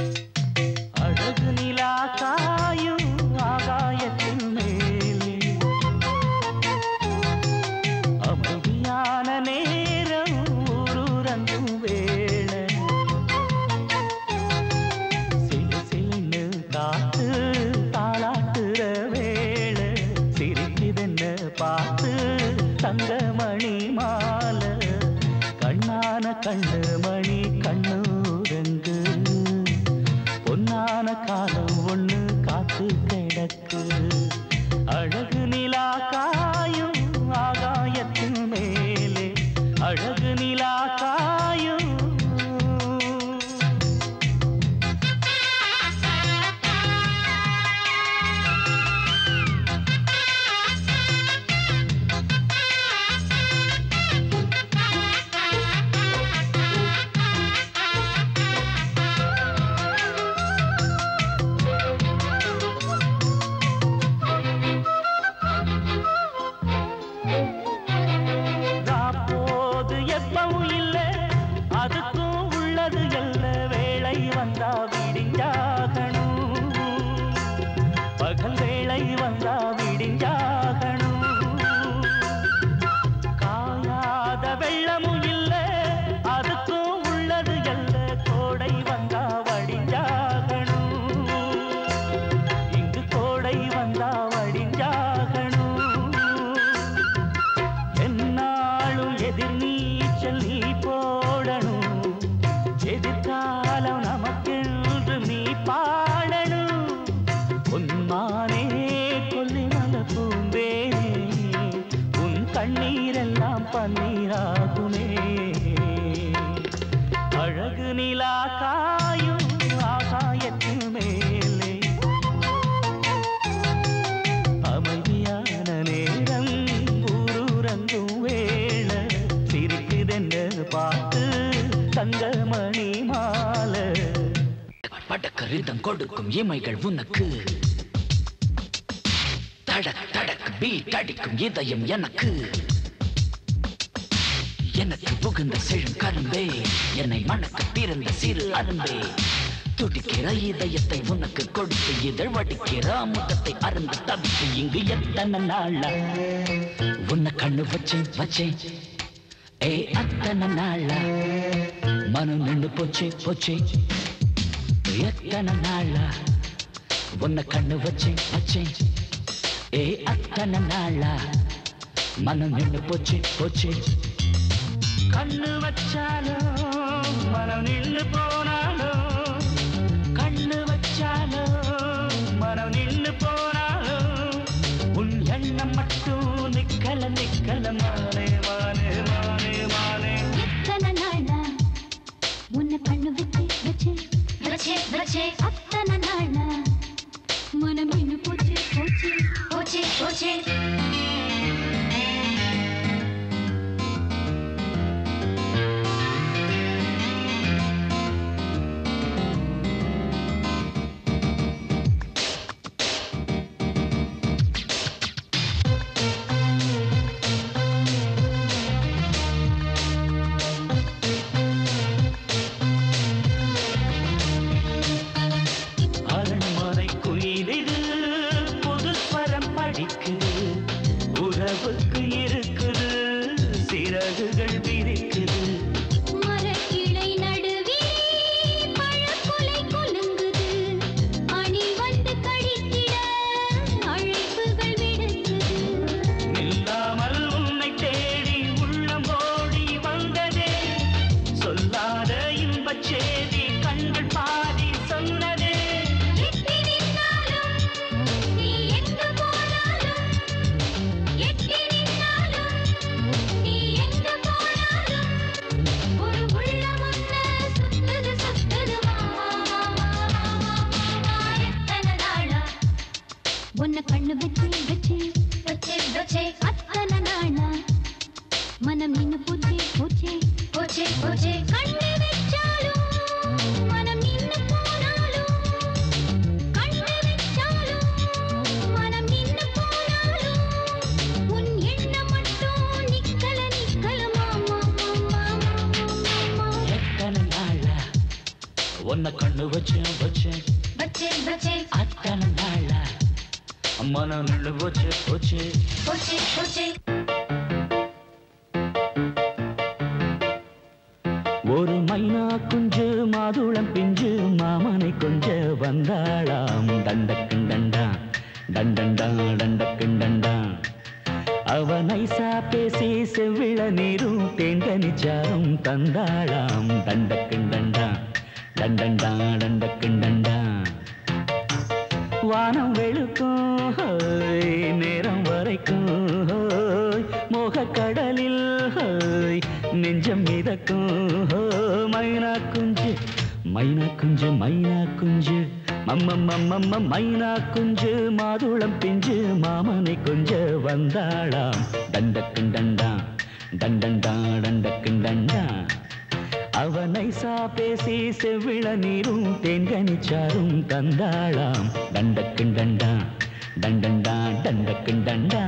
அழகு நிலா காயும் ஆகாயத்தின் மேலே அமைதியான நேரம் ஊரூரங்கும் வேளை சிலு சிலுன்னு காத்து தாளாட்டுற வேளை சிரிக்குதுன்னு பார்த்து தங்கமணி மாலை கண்ணான கண்ணு மணி கண்ணூரங்கு பொன்னான காலம் ஒண்ணு காத்து கிடக்கு அழகு நிலா காயும் ஆகாயத்தின் மேலே அழகு நிலா காயும் போது எப்பவும் இல்ல அதுக்கும் உள்ளது எல்ல வேளை வந்தா விடிஞ்சாகணும் பகல் வேளை வந்தா விடிஞ்சாகணும் காயாத வெள்ளமும் இல்ல அதுக்கும் உள்ளது எல்ல கோடை வந்தா வடிஞ்சாகணும் இங்கு கோடை வந்தா வடிஞ்சாகணும் என்னாலும் எதிர் நீச்சல் நீ போடணும் எதிர்காலம் நமக்கென்று நீ பாடணும் உன்மானே கொல்லிமல பூந்தேனே உன் கண்ணீரெல்லாம் பன்னீராகுமே அழகு நிலா காயும் ஆகாயத்தின் மேலே அமைதியான நேரம் ஊரூரங்கும் வேளை சிரிக்குதென்று பார்த்து தங்கமணி மாலை படக்கு ரிதம் கொடுக்கும் இமைகள் உனக்கு தடக் தடக் பீட் அடிக்கும் இதயம் எனக்கு எனக்கு புகுந்த செழும் கரும்பே என்னை மணக்க பிறந்த சிறு அரும்பே துடிக்கிற இதயத்தை உனக்கு கொடுத்து இதழ் வடிக்கிற அமுதத்தை அருந்து தவித்து இங்கு எத்தனை நாளா உன்னை கண்ணு வச்சேன் வச்சேன் ஏ அத்தனை நாளா மனம் நின்று போச்சு போச்சு எத்தனை நாளா உன்னை கண்ணு வச்சேன் வச்சேன் ஏ அத்தனை நாளா மனம் நின்று போச்சு போச்சு கண்ணு வச்சாலும் மனம் நின்று போனாலும் கண்ணு வச்சாலும் மனம் நின்று போனாலும் உன் எண்ணம் மட்டும் நிக்கல நிக்கல மானே மானே மானே மானே எத்தனை நாளா உன்னை கண்ணு வச்சு வச்சு வச்சே வச்சே அத்தனை நாளா மனம் இன்னும் போச்சு போச்சு போச்சே போச்சே அரண்மனை குயிலிது புது ஸ்வரம் படிக்குது உன்னை கண்ணு வச்சேன் வச்சேன் வச்சேன் வச்சேன் அத்தனை நாளா மனம் நின்று போச்சு போச்சு போச்சே போச்சே ஒரு மைனா குஞ்சு மாதுளம் பிஞ்சு மாமனை கொஞ்ச வந்தாளாம் தண்டக்குன் டண்டா டண்டண்டா டண்டக்குன் டண்டா அவ நைசா பேசி செவ்விள நீரும் தேங்கனிச்சாரும் தந்தாளாம் தண்டக்குன் டண்டா டண்டண்டா டண்டக்குன் டண்டா வானம் வெளுக்கும் ஹோய், நேரம் வரைக்கும் ஹோய், மோகக்கடலில் ஹோய், நெஞ்சம் மிதக்கும் ஹோய், மைனா குஞ்சு மைனா குஞ்சு மைனா குஞ்சு மம்மம்மம்மம்ம மைனா குஞ்சு மாதுளம் பிஞ்சு மாமனை கொஞ்ச வந்தாளாம் தண்டக்குன் டண்டா டண்டண்டா டண்டக்குன் டண்டா அவனை சா பேசி செவ்விள நீரும் தேன்கனிச்சாரும் தந்தாளாம் தண்டக்குன் டண்டா டண்டண்டா டண்டக்குன் டண்டா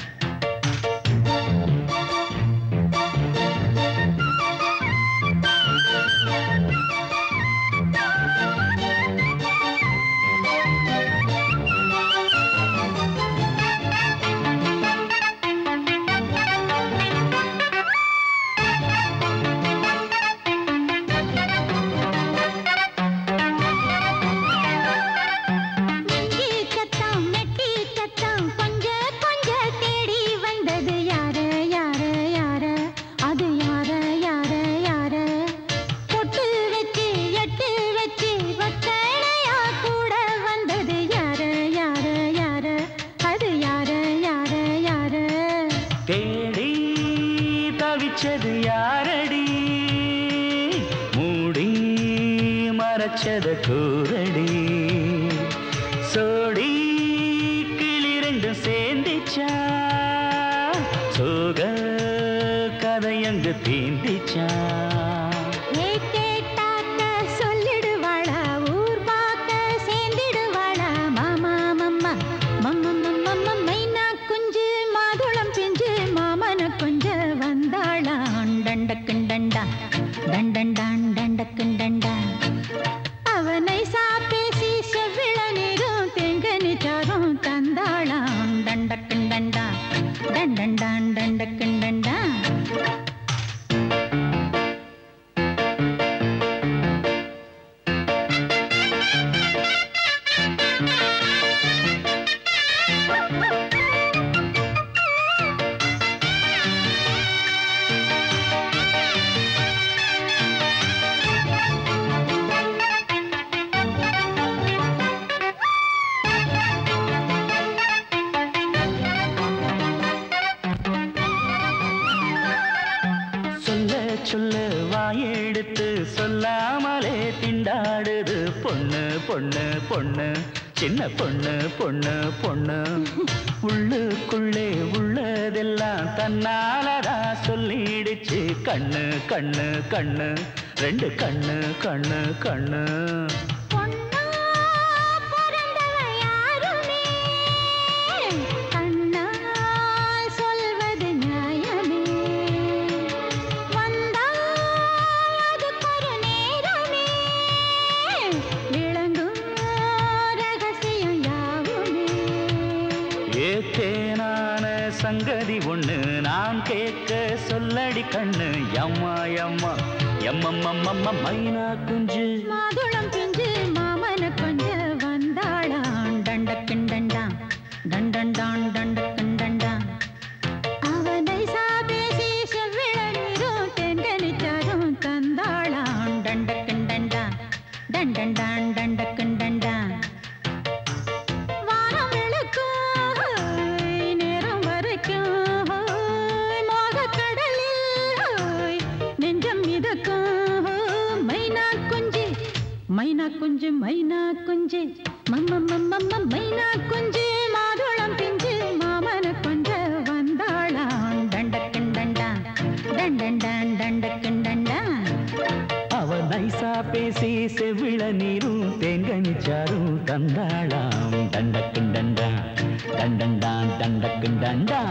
நெஞ்சி சத்தம் நெட்டி சத்தம் கொஞ்ச கொஞ்ச தேடி வந்தது யாரு யாரு யாரு அது யாரு யாரு யாரு பொட்டு வச்சு எட்டு வச்சு ஒத்தனையா கூட வந்தது யாரு யாரு யாரு அது யாரு யாரு யாரு தேடி தவிச்சது யாரடி மூடி மறைச்சது கூரடி சோடி கிளி ரெண்டும் சேர்ந்திச்சா சோக கதையங்கு தீந்திச்சா ஏ கேட்டாக்க சொல்லிடுவாளா ஊர் பார்க்க சேர்ந்திடுவாளா மாமா மம்மா மம்ம மம்ம மைனா குஞ்சு மாதுளம் பிஞ்சு மாமன கொஞ்ச வந்தாளாம் டண்டக்குன் டண்டா டண்டண்டான் டண்டக்குன் டண்டா அவனை சாப்பேசி செவ்விள நீரும் தெங்கனி சாரும் தந்தாளாம் டண்டக்குன் டண்டா டண்டண்டான் டண்டக்குன் டண்டா சொல்ல சொல்ல வாயெடுத்து சொல்லாமலே திண்டாடுது பொண்ணு பொண்ணு பொண்ணு சின்ன பொண்ணு பொண்ணு பொண்ணு உள்ளுக்குள்ளே உள்ளதெல்லாம் தன்னாலதா சொல்லிடுச்சு கண்ணு கண்ணு கண்ணு ரெண்டு கண்ணு கண்ணு கண்ணு பொன்னா பிறந்தவ யாருமே கண்ணால் சொல்வது நியாயமே வந்தால் அதுக்கொரு நேரமே விளங்கும் ரகசியம் யாவுமே ஏத்தேனான சங்கதி ஒண்ணு நான் கேட்க சொல்லடி கண்ணு எம்மா எம்மா எம்மம்மம்மம்ம மைனா குஞ்சு மாதுளம் பிஞ்சு மாமன கொஞ்ச வந்தாளாம் தண்டக்கின் டண்டா டண்டண்டான் டண்டக்கின் டண்டா அவனை சாபேசி செவ்விள நீரும் தென்கனிச்சாரும் தந்தாளாம் தண்டக்கின் டண்டா டண்டண்டான் டண்டக்கின் டண்டா வானம் வெளுக்கும் நேரம் வரைக்கும் மோகக்கடலில் நெஞ்சம் மிதக்கும் மைனா குஞ்சு மைனா குஞ்சு மைனா குஞ்சு மம்ம மம்ம மைனா குஞ்சு மாதுளம் பிஞ்சு மாமன கொஞ்ச வந்தாளாம் தண்டக்கன் டண்டா டண்டண்டான் டண்டக்கன் டண்டா அவ நைசா பேசி செவ்விள நீரும் தேங்கனிச்சாரும் தந்தாளாம் தண்டக்குன் டண்டா தண்டண்டான் தண்டக்குன் டண்டா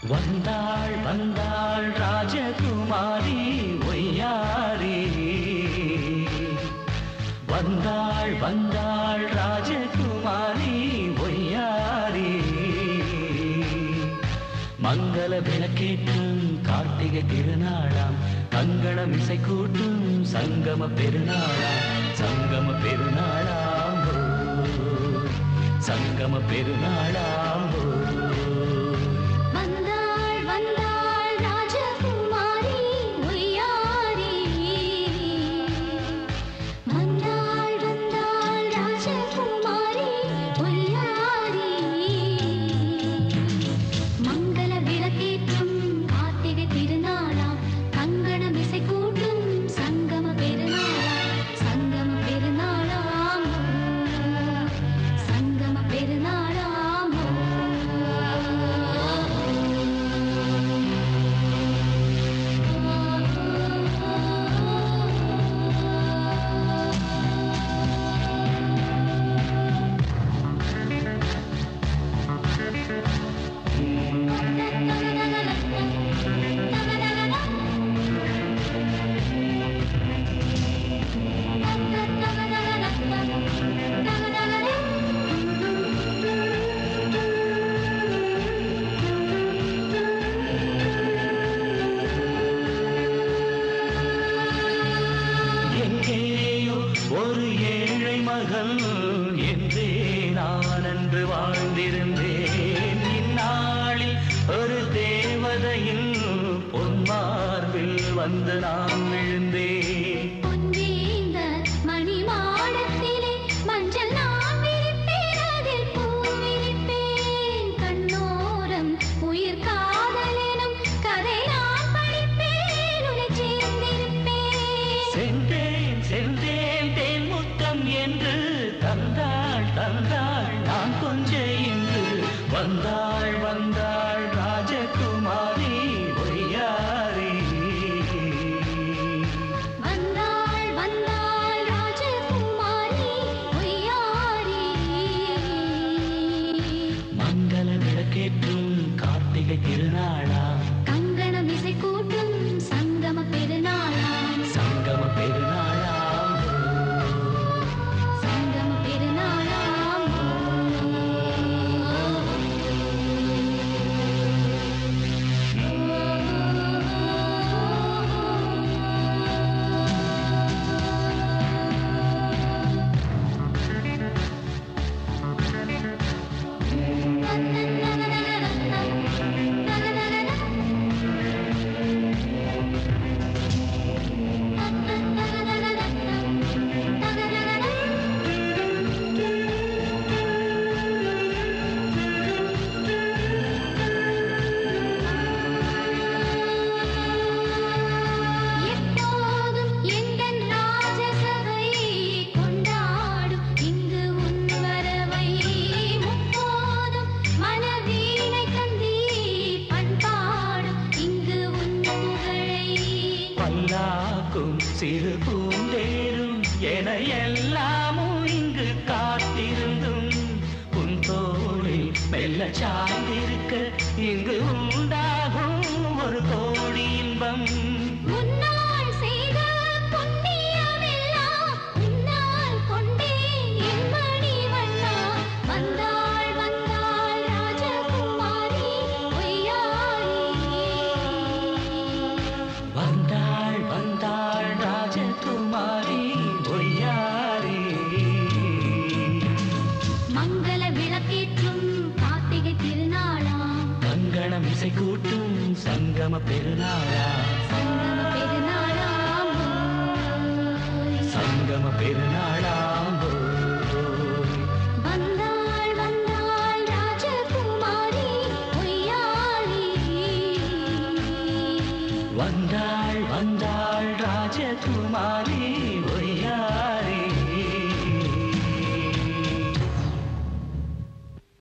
வந்தாள் வந்தாள் ராஜகுமாரி ஒய்யாரி வந்தாள் வந்தாள் ராஜகுமாரி ஒய்யாரி மங்கள விளக்கேற்றும் கார்த்திகை திருநாளாம் மங்களம் இசை கூட்டும் சங்கம பெருநாளாம் சங்கம பெருநாளாம் ஓ. சங்கம பெருநாளாம் ஓ. வந்தாள் வந்தாள் ராஜகுமாரி ஒய்யாரி வந்தாள் வந்தாள் ராஜகுமாரி ஒய்யாரி மங்கள விளக்கேற்றும் கார்த்திகை திருநாளாம் கங்கணம் இசை கூட்டும் சங்கம பெருநாளாம் சங்கம பெருநாளாம் சங்கம பெருநாளாம் எங்கேயோ ஒரு ஏழை மகள் என்றே நான் அன்று வாழ்ந்திருந்தேன் இந்நாளில் ஒரு தேவதையில் பொன்மார்பில் வந்து நான் விழுந்தேன் பொன்வேந்த மணிமாடத்திலே மஞ்சள் நான் விரிப்பேன் அதில் பூ விரிப்பேன் கண்ணோரம் உயிர் காதலெனும் கதை நான் படிப்பேன் உன்னை சேர்ந்திருப்பேன் சென்றேன் சென்றேன் தேன் முத்தம் என்று தந்தாள் தந்தாள் நான் கொஞ்ச இன்று வந்தாள் வந்தாள் ராஜகுமாரி ஒய்யாரி வந்தாள் வந்தாள் ராஜகுமாரி ஒய்யாரி மங்கள விளக்கேற்றும் கார்த்திகை திருநாளா கங்கணம் இசை கூட்டும் சங்கம பெருநாளாம் சங்கம பெருநாளா சங்கம பெருநாளாம் எப்போதும் எந்தன் ராஜசபை கொண்டாடும் இங்கு உன் வரவை முப்போதும் மனவீணை தந்தி பண்பாடும் இங்கு உன் புகழை பல்லாக்கும் சிறு பூந்தேரும் என எல்லாமும் இங்கு காத்திருந்தும் உன் தோளில் மெல்ல சாய்ந்திருக்க இங்கு உண்டாகும் ஒரு கோடி இன்பம் முன்னால் செய்த புண்ணியமெல்லாம் உன்னால் கொண்டேன் என் மணிவண்ணா வந்தாள் வந்தாள் ராஜகுமாரி ஒய்யாரி வந்தாள் வந்தாள் ராஜகுமாரி ஒய்யாரி மங்கள விளக்கேற்றும் கார்த்திகை திருநாளாம் கங்கணம் இசை கூட்டும் சங்கம பெருநாளா சங்கம பெருநாளாம் சங்கம பெருநாளா